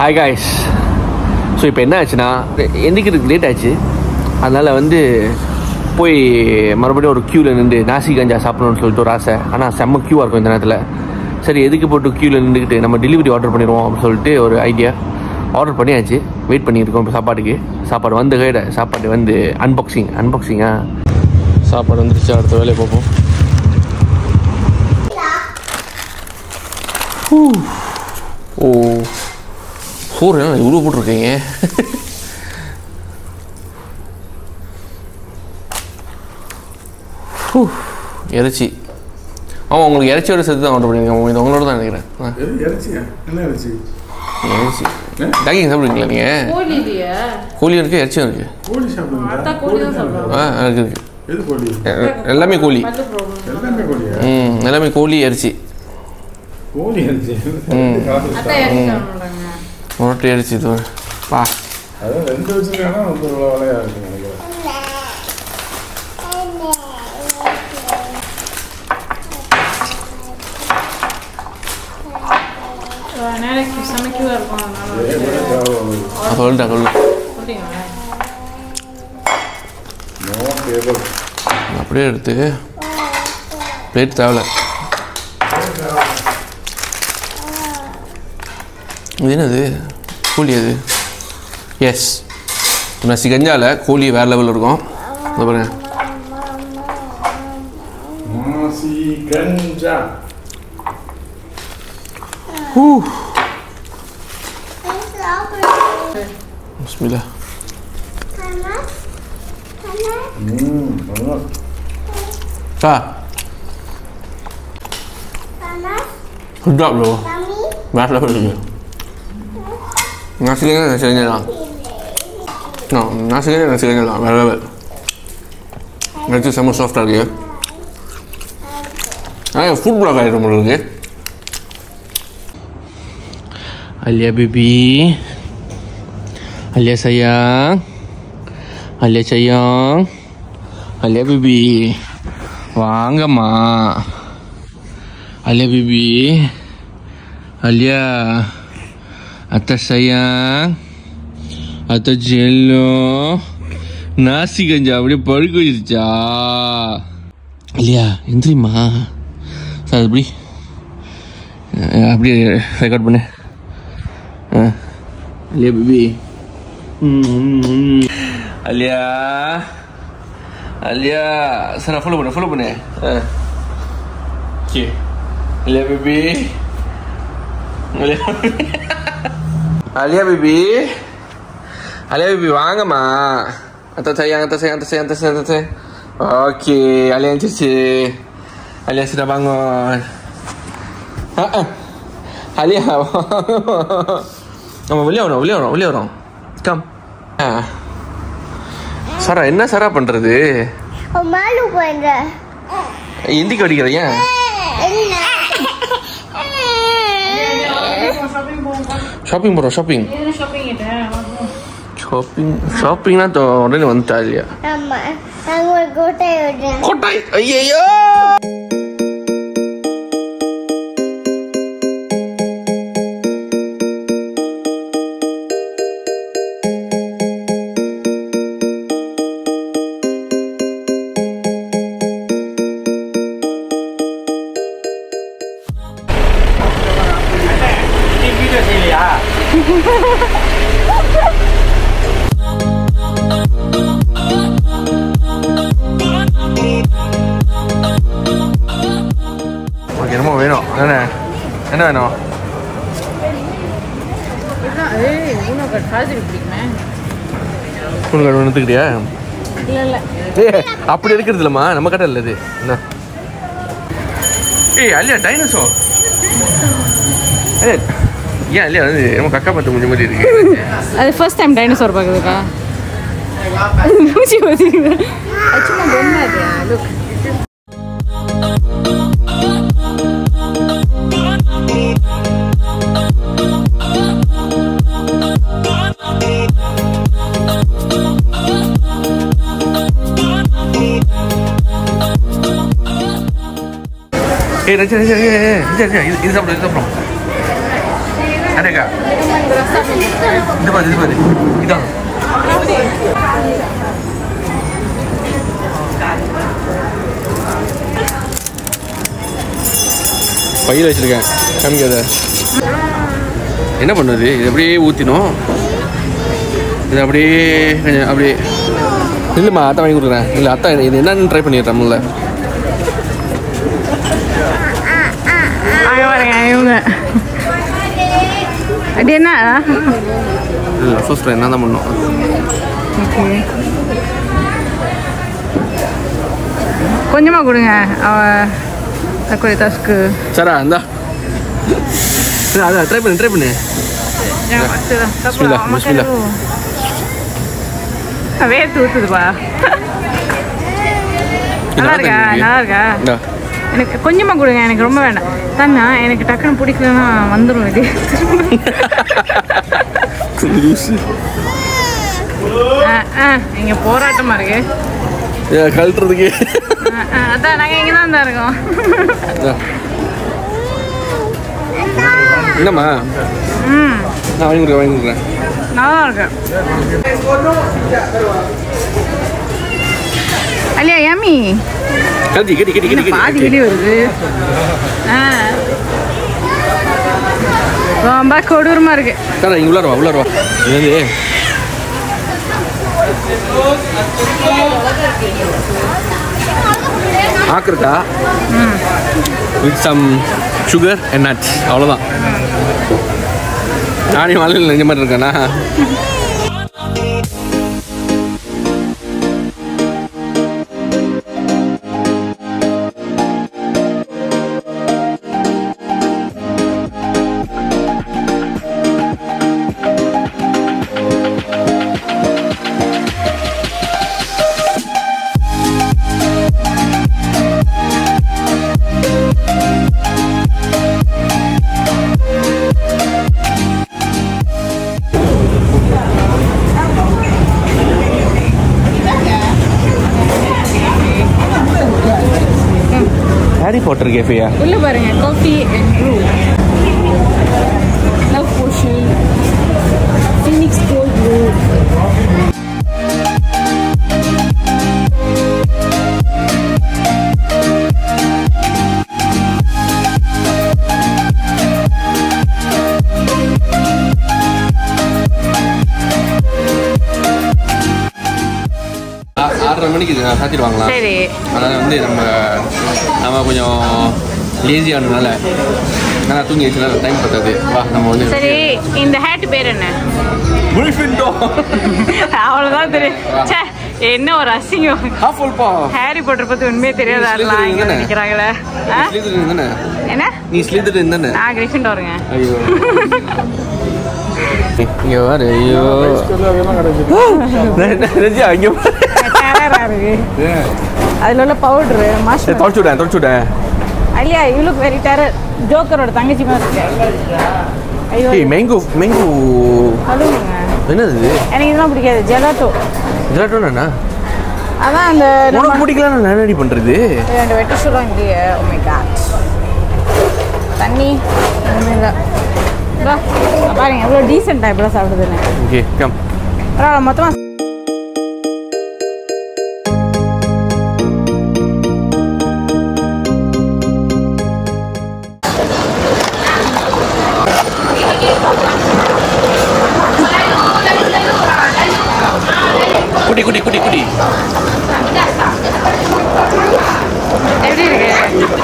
Hi guys so இப்போ என்ன ஆச்சுன்னா எந்திக்கிறதுக்கு லேட் ஆச்சு அதனால் வந்து போய் மறுபடியும் ஒரு க்யூவில் நின்று நாசி கஞ்சா சாப்பிடணும்னு சொல்லிட்டு ஒரு ஆசை ஆனால் செம்ம க்யூவாக இருக்கும் இந்த நேரத்தில் சரி எதுக்கு போட்டு க்யூவில் நின்றுக்கிட்டு நம்ம டெலிவரி ஆர்டர் பண்ணிடுவோம் அப்படின்னு சொல்லிட்டு ஒரு ஐடியா ஆர்டர் பண்ணியாச்சு வெயிட் பண்ணியிருக்கோம் இப்போ சாப்பாட்டுக்கு சாப்பாடு வந்து கைட சாப்பாடு வந்து அன்பாக்சிங் அன்பாக்சிங்கா சாப்பாடு வந்துருச்சு அடுத்த வேலையை பார்ப்போம் ஹூ. ஓ சோறு என்ன இவ்வளோ போட்டிருக்கீங்க ஹூ. இறைச்சி ஆமாம் உங்களுக்கு இறைச்சியோட சேர்த்து தான் ஆர்டர் பண்ணியிருக்கேன் இது உங்களோட தான் நினைக்கிறேன் ஆ, எது இறைச்சியா என்ன இறைச்சி இறைச்சி டாக்கிங் சாப்பிடுவீங்களா நீங்கள் கோழி இல்லையா கோழியும் இருக்குது இறைச்சியும் இருக்குது கோழி சாப்பிடுங்க அதான் கோழி தான் சாப்பிடுவோம் ஆ இருக்கு இருக்கு எது கோழி எ- எ- எல்லாமே கோழி பல்லு ப்ராப்ளம் எல்லாமே கோழியா ம் எல்லாமே கோழி இறைச்சி கோழி இறைச்சி அதான் இறக்கி சாப்பிடுறாங்க முரட்டு இறைச்சி இது பா அதான் ரெண்டு வச்சிருக்காங்கன்னா ரொம்ப இவ்வளோ விலையா இருக்கு நினைக்கிறேன் நேரைக்கு சமைக்கவா இருக்கும் அதனால ஏன் விலை தேவை நான் சொல்லிட்டேன் சொல்லு சொல்லிங்களா நோ டேபிள் அப்படியே எடுத்து பிளேட் தேவையில்ல இது என்னது கோழி அது எஸ் நசி கஞ்சால கோழி வேறு லெவலில் இருக்கும் இதை பாருங்க மாசி கஞ்சா ஹூ பிஸ்மில்லா ம் நல்லா சா குட் ஜாப் ப்ரோ வேறு லெவல் இருக்கு நசி கஞ்சா நசி கஞ்சா தான் நசி கஞ்சா நசி கஞ்சா தான் வேறு லெவல் நெக்ஸ்ட் செம்ம சாஃப்டாக இருக்கு ஆ ஃபுட் பிளாக் ஆகிடும் உங்களுக்கு Alia baby Alia sayang Alia sayang Alia baby வாங்கம்மா Alia baby Alia Atta sayang Atta jello நாசி கஞ்சா அப்படியே பழுக்க வச்சிருச்சா இல்லையா எந்திரிம்மா சார் அப்படி அஹ் அப்படியே ரெக்கார்ட் பண்ணு ஆ Alia baby Alia Alia sir நான் ஃபாலோ பண்ணு ஃபாலோ பண்ணு ஆ okay Alia baby Alia Alia baby Alia baby வாங்கம்மா அத்தை sayang அத்தை sayang அத்தை sayang அத்தை sayang அத்தை ஓகே அலியா எந்திரிச்சு அலியா sudah bangun Ah, ah. Alia நம்ம வெளியே வரோம் வெளியே வரோம் வெளியே வரோம் கம் ஆ சாரா என்ன சாரா பண்றது மாலு பண்ற இந்திக்கு அடிக்கிற ஏன் ஷாப்பிங் போகிறோம் ஷாப்பிங் என்ன ஷாப்பிங் கிட்டேன் ஷாப்பிங் ஷாப்பிங்னா உடனே வந்துட்டா இல்லையா ஆமா நாங்க ஒரு கோட்டை விடுறேன் கொட்டாய் ஐயோ உனக்கு என்னமோ வேணும் என்ன என்ன வேணும் ஏய் உனக்கு காய்ச்சல் பிடிக்குமே உனக்கு ஒன்று எடுத்துக்கிட்டியா இல்லை இல்லை ஏய் அப்படி எடுக்கிறது இல்லைம்மா நம்ம கடை இல்லை இது என்ன ஏய் அல்லையா டைனோசர் ஏய் ஏன் இல்லையா வந்து நம்ம கக்கா பார்த்து முடிஞ்ச மாதிரி இருக்கு அது ஃபர்ஸ்ட் டைம் டைனோசர் பார்க்குதுக்கா மூச்சு வச்சுக்குது அது சும்மா பொம்மை அது லுக் ஏய் ரஜா ரஜா ஏய் இது இது சாப்பிடு இது சாப்பிடும் அடேக்கா இது பாரு இது பாரு இதான் பையில் வச்சிருக்கேன் காமிக்காத என்ன பண்ணுது இது அப்படியே ஊற்றினோம் இது அப்படியே கொஞ்சம் அப்படியே இல்லைம்மா அத்தை வாங்கி கொடுக்குறேன் இல்லை அத்தை இது என்னன்னு ட்ரை பண்ணிடுறேன் முதல்ல அங்கே பாருங்க இவங்க அது என்ன இல்லை ஃபர்ஸ்ட் ட்ரை என்ன தான் பண்ணோம் ஓகே கொஞ்சமாக கொடுங்க அவ தக்குடி தஸ்க்கு சரா இந்தா இல்லை, அதான் ட்ரை பண்ணு ட்ரை பண்ணு பிஸ்மில்லா, பிஸ்மில்லா. வேர்த்து ஊத்துதுப்பா நல்லா இருக்கா நல்லா இருக்கா இந்தா எனக்கு கொஞ்சமாக கொடுங்க எனக்கு ரொம்ப வேண்டாம் தண்ணா எனக்கு டக்குன்னு பிடிக்கலன்னா வந்துடும் இது லூசு ஆ ஆ இங்கே போராட்டமாக இருக்கு இதை கழட்டுறதுக்கு ஆ, ஆ, அதான் நாங்கள் இங்கே தான் தான் இருக்கோம் இந்தா. என்னம்மா ம் நான் வாங்கி கொடுக்குறேன் வாங்கி கொடுக்குறேன் நல்லா இருக்கு அல்லையா யம்மி கட்டி கட்டி கட்டி கட்டி பாதி கட்டி வெளியே வருது ஆ ரொம்ப கொடூரமாக இருக்கு சார் இங்கே உள்ளார வா உள்ளார வா இது வந்து ஆக்கிருக்கா with some sugar and nuts அவ்வளோதான் நானே மலையில் நெஞ்ச மாதிரி இருக்கேனா ஹாரி பாட்டர் கேஃபேயா உள்ள பாருங்க coffee and brew love potion Phoenix gold brew ஆறரை மணிக்கு இது சாத்திடுவாங்களா சரி அதனால் வந்து நம்ம நம்ம கொஞ்சம் லேசி ஆனதுனால நான் தூங்கி வச்சுனால டைம் பத்தாது வா நம்ம வந்து சரி இந்த ஹேட் பேர் என்ன புல்ஃபின்டோ அவ்வளோதான் தெரியும் ச்சே என்ன ஒரு அசிங்கம் ஹாஃப் ஃபுல்பா ஹாரி போட்டர் பத்தி உண்மையே தெரியாத நீ ஆடலாம் இங்க ஸ்லிதரின் தானே? நிக்கிறாங்களே ஆ? ஸ்லீதரின் தானே என்ன நீ ஸ்லீதரின் தானே நான் கிரிஃபிண்டோருங்க ஐயோ இங்க பாரு ஐயோ அதெல்லாம் கிடைச்சிது ரஜி அங்க டெரரா இருக்கு அதுல உள்ள பவுடரு மாஷ் தொடச்சு விடேன் தொடச்சு விடேன் இல்லையா யூ லுக் வெரி டெரர் ஜோக்கரோட தங்கச்சி மாதிரி இருக்கு ஐயோ ஏய் மேங்கோ மேங்கோ சொல்லுங்க என்னது இது எனக்கு இதெல்லாம் பிடிக்காது ஜெலாட்டோ ஜெலாட்டோனா அதான் அந்த நம்ம உனக்கு பிடிக்கலாம் நான் ரெடி பண்றது ரெண்டு வெட்டி சொல்லுவாங்க இல்லையே ஓ மை காட் தண்ணி ஒன்றும் இல்லை இதோ, இங்க பாருங்க எவ்வளோ டீசெண்ட் டைப்பில் சாப்பிடுதுன்னு ஓகே கம் பரவாயில்ல மொத்தமாக குடி குடி குடி குடி எப்படி இருக்கு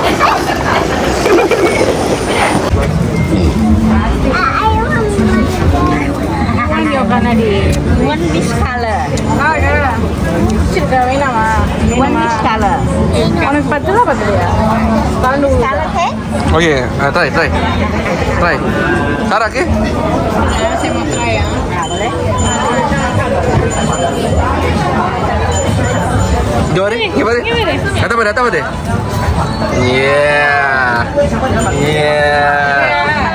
வாங்கிக்கோ கண்ணாடி One fish color. பிடிச்சிருக்கா வேணாமா One வேணுமா? fish color. உனக்கு பத்து ரூபா பத்தலையா பன்னெண்டு ஊரு. Color cake? Okay try try try சாராக்கு Saya mau try ya. இங்க பாரு இங்க பாரு இங்க பாரு. அத்த பாரு அத்த பாரு Yeah. Yeah.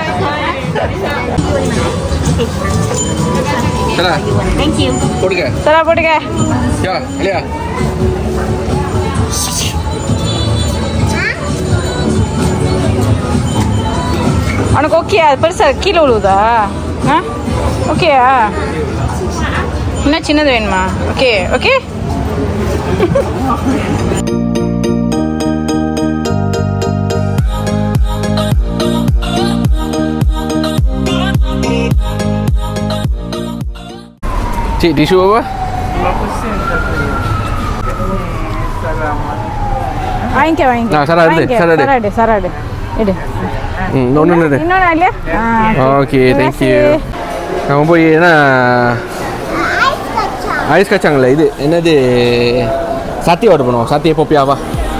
சரா Thank you. போடுங்க சரா போட்டுக்க யா இல்லையா உனக்கு ஓகே அது பெருசா கீழே விழுவுதா ஆ ஓகேயா இன்னும் சின்னது வேணுமா okay okay Cik, tisu apa? வாங்கிக்க வாங்கிக்க ஆ, சரா எடு, வாங்கிக்க. சரா எடு. சரா எடு சரா எடு எடு ம் ஒன்று ஒன்று இன்னொன்று இல்லையா ஓகே தேங்க்யூ நம்ம போய் என்ன ஐஸ் கச்சாங்கல்ல இது என்னது சத்தி ஆர்டர் பண்ணுவோம் சத்தியை போப்பியாவா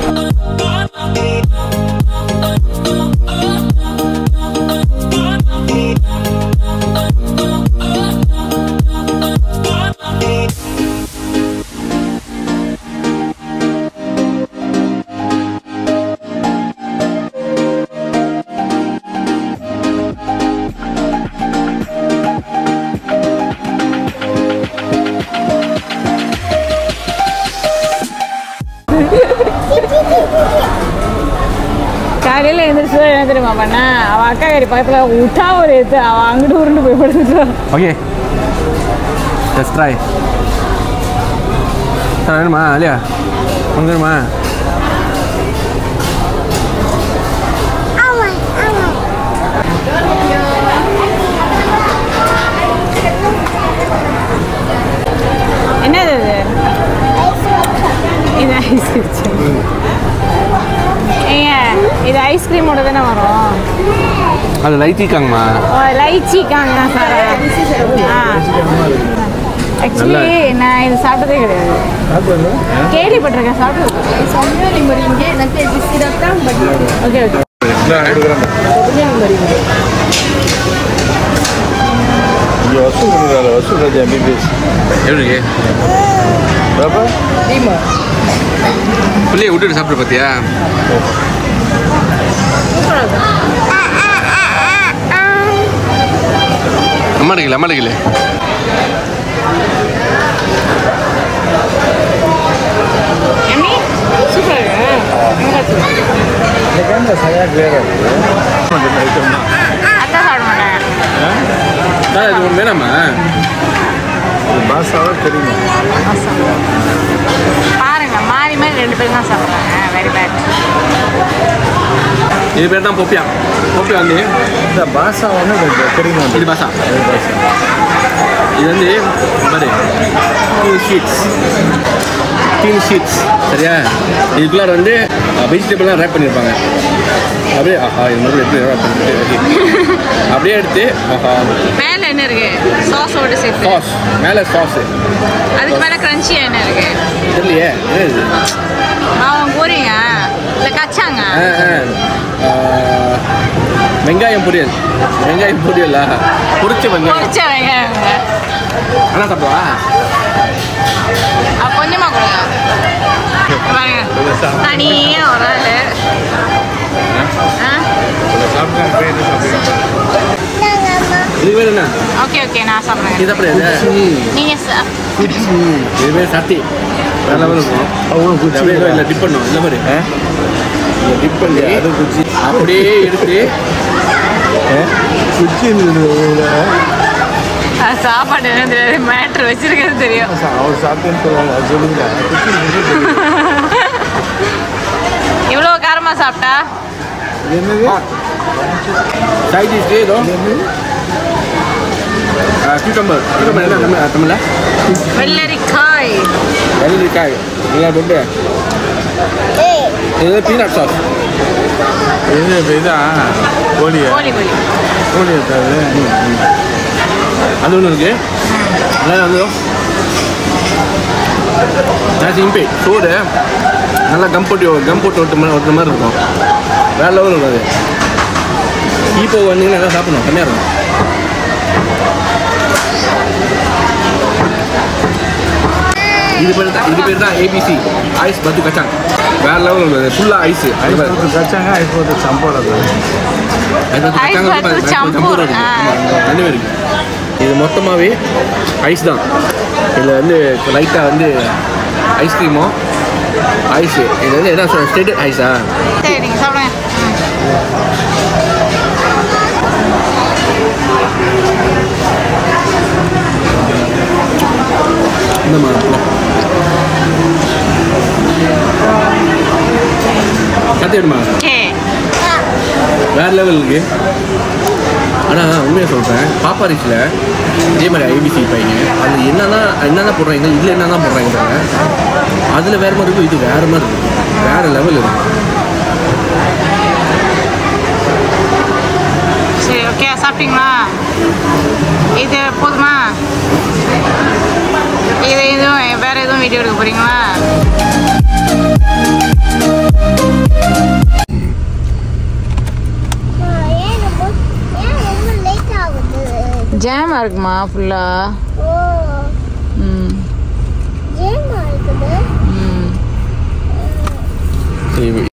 காலையில் எழுந்திரிச்சு என்ன தெரியுமா பண்ண அவள் அக்கா கறி பக்கத்தில் விட்டா ஒரு எத்து அவள் அங்கிட்டு உருண்டு போய் படுத்துட்டா ஓகே ஜஸ்ட் ட்ரை சார் வேணுமா இல்லையா உனக்கு வேணுமா என்னது இது இது ஐஸ் ஏங்க இது ஐஸ்கிரீமோட தானே வரும் அது லைத்திக்காங்கம்மா ஓ லைச்சிக்காங்க சார் ஆ ஆக்சுவலி நான் இது சாப்பிட்டதே கிடையாது கேள்விப்பட்டிருக்கேன் சாப்பிட்டு okay okay Iya, wasu benar wasu dah jadi bis. எப்படி இருக்கு Berapa? பிள்ளைய விட்டுட்டு சாப்பிட்டு பார்த்தியா அம்மா அடிக்கல அம்மா அடிக்கல எம்மி சூப்பர் இருக்கு Ini kan dah saya clear. Macam itu mah. அத்தை சாப்பிட மாட்டேன் இது ஒன்று வேணாமா Bahasa awak terima. பாருங்க மாறி மாறி ரெண்டு பேரும் தான் சாப்பிட்றாங்க வெரி பேட் இது பேர் தான் பொப்பியா பொப்பியா வந்து இந்த bahasa awaknya dah terima. இது பாசா இது வந்து பாரு டீன் ஷீட்ஸ் டீன் ஷீட்ஸ் சரியா இதுக்குள்ளார வந்து வெஜிடபிள்லாம் ரேப் பண்ணியிருப்பாங்க அப்படியே ஆஹா இது மாதிரி எப்படி ரேப் பண்ணிட்டு அப்படியே எடுத்து ஆஹா மேலே என்ன இருக்கு சாஸோட சேர்த்து சாஸ் மேலே சாஸு அதுக்கு மேலே கிரன்ச்சியாக என்ன இருக்கு தெரியலையே என்ன இது அவன் போறீங்க இல்லை கச்சாங்க ஆ, ஆ. ஆ, வெங்காயம் பொரியல் வெங்காயம் பொரியலா பொரிச்ச வெங்காயம் பொரிச்ச வெங்காயங்க ஆனால் சாப்பிடுவா அப்ப கொஞ்சமா கொடுங்க பாருங்க தனியா ஒரு ஆளு Sabkan apa itu sabkan? இது பேர் என்ன ஓகே ஓகே நான் சாப்பிட்றேன் இது சாப்பிடுறது நீங்க சா- இது பேர் சட்டி வேற லெவல் இருக்கும் Awak இது அப்படியே இல்லை டிப் பண்ணும் இல்லை பாரு இதை டிப் பண்ணி அது குச்சி. அப்படியே எடுத்து Kucing itu. அது சாப்பாடு என்ன தெரியாது மேட்ரு வச்சிருக்கிறது தெரியும் Awak sabkan kalau awak சொல்லுங்க. Kucing itu. இவ்வளோ காரமா சாப்பிட்டா என்னது? சைட் டிஷ் ஏதோ என்னது? கியூக்கம்பர் கியூக்கம்பர் என்ன தமிழ் தமிழ்ல வெள்ளரிக்காய் வெள்ளரிக்காய் நல்லா போட்டு இது பீனட் சாஸ் இது இதா கோழியா கோழி கோழி கோழி இருக்காது அது ஒன்று இருக்கு அதாவது வந்து நான் சிம்பி சோறு நல்லா கம் போட்டு கம் போட்டு ஒட்டு மாதிரி ஒட்டுற மாதிரி இருக்கும் வேற லெவல் இருக்கும் அது இப்போ வந்தீங்கன்னா எல்லாம் சாப்பிடணும் கம்மியாக இருக்கும் இது பேர் தான் இது பேர் தான் ஏபிசி ஐஸ் பத்து கச்சாங் வேற லெவல் உள்ளது ஃபுல்லாக ஐஸ் ஐஸ் போட்டு கச்சாங்க ஐஸ் போட்டு சம்போட Ice பத்து சம்பூர், ஆ. ரெண்டு இருக்கு இது மொத்தமாகவே ஐஸ் தான் இதில் வந்து லைட்டாக வந்து ஐஸ்கிரீமோ ஐஸு இது வந்து என்ன சொல்ல ஸ்டேட்டட் ஐஸா சரி நீங்க சாப்பிடுங்க ம். என்னம்மா கற்றுக்கிடுமா ஓகே வேற லெவல் இருக்கு ஆனால் உண்மையாக சொல்கிறேன் பாப்பா ரிச்சில் இதே மாதிரி ஐபிசி பையங்க அது என்னன்னா என்னென்ன போடுறாங்க இதில் என்னென்ன போடுறாங்க அதில் வேறு மாதிரி இருக்கும் இது வேறு மாதிரி இருக்கும் வேறு லெவல் இருக்கும் சரி ஓகே சாப்பிட்டீங்களா இது போதுமா இது எதுவும் வேற எதுவும் வீடியோ எடுக்க போறீங்களா ஏன் ரொம்ப ஏன் ரொம்ப லேட் ஆகுது ஜாமா இருக்குமா ஃபுல்லா ஓ ம் ஏன் இருக்குது ம் சரி